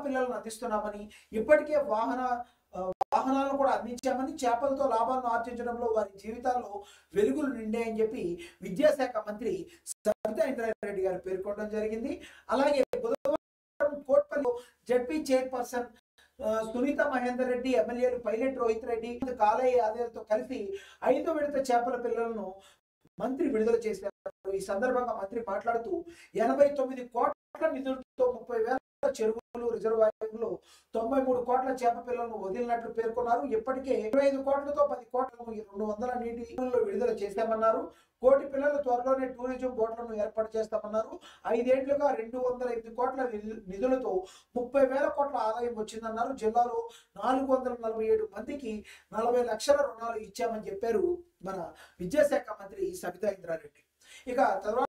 పిల్లలను అందిస్తున్నామని ఇప్పటికే వాహన ఆ, వాహనాలను కూడా అందించామని చేపలతో లాభాలను ఆర్జించడంలో వారి జీవితాల్లో వెలుగులు నిండాయని చెప్పి విద్యాశాఖ మంత్రి సబితా ఇంద్రారెడ్డి గారు పేర్కొనడం జరిగింది అలాగే బుధవారం కోట్పల్లి జడ్పీ చైర్పర్సన్ ఆ, సునీత మహేందర్ రెడ్డి ఎమ్మెల్యేలు పైలట్ రోహిత్ రెడ్డి కాలయ్య ఆదేలతో కలిసి ఐదు విడత చేపల పిల్లలను మంత్రి విడుదల చేశారు ఈ సందర్భంగా మంత్రి మాట్లాడుతూ ఎనభై తొమ్మిది కోట్ల నిధులతో ముప్పై వేల చెరువులు రిజర్వాయర్లు తొంభై మూడు కోట్ల చేప పిల్లలను వదిలినట్లు పేర్కొన్నారు ఇప్పటికే ఇరవై ఐదు కోట్లతో పది కోట్లను ఈ రెండు వందల నీటి విడుదల చేశామన్నారు కోటి పిల్లలు త్వరలోనే టూరిజం బోట్లను ఏర్పాటు చేస్తామన్నారు ఐదేళ్లుగా రెండు వందల ఎనిమిది కోట్ల నిధు- నిధులతో ముప్పై వేల కోట్ల ఆదాయం వచ్చిందన్నారు జిల్లాలో నాలుగు వందల నలభై ఏడు మందికి నలభై లక్షల రుణాలు ఇచ్చామని చెప్పారు మన విద్యాశాఖ మంత్రి సబితా ఇంద్రారెడ్డి ఇక తర్వాత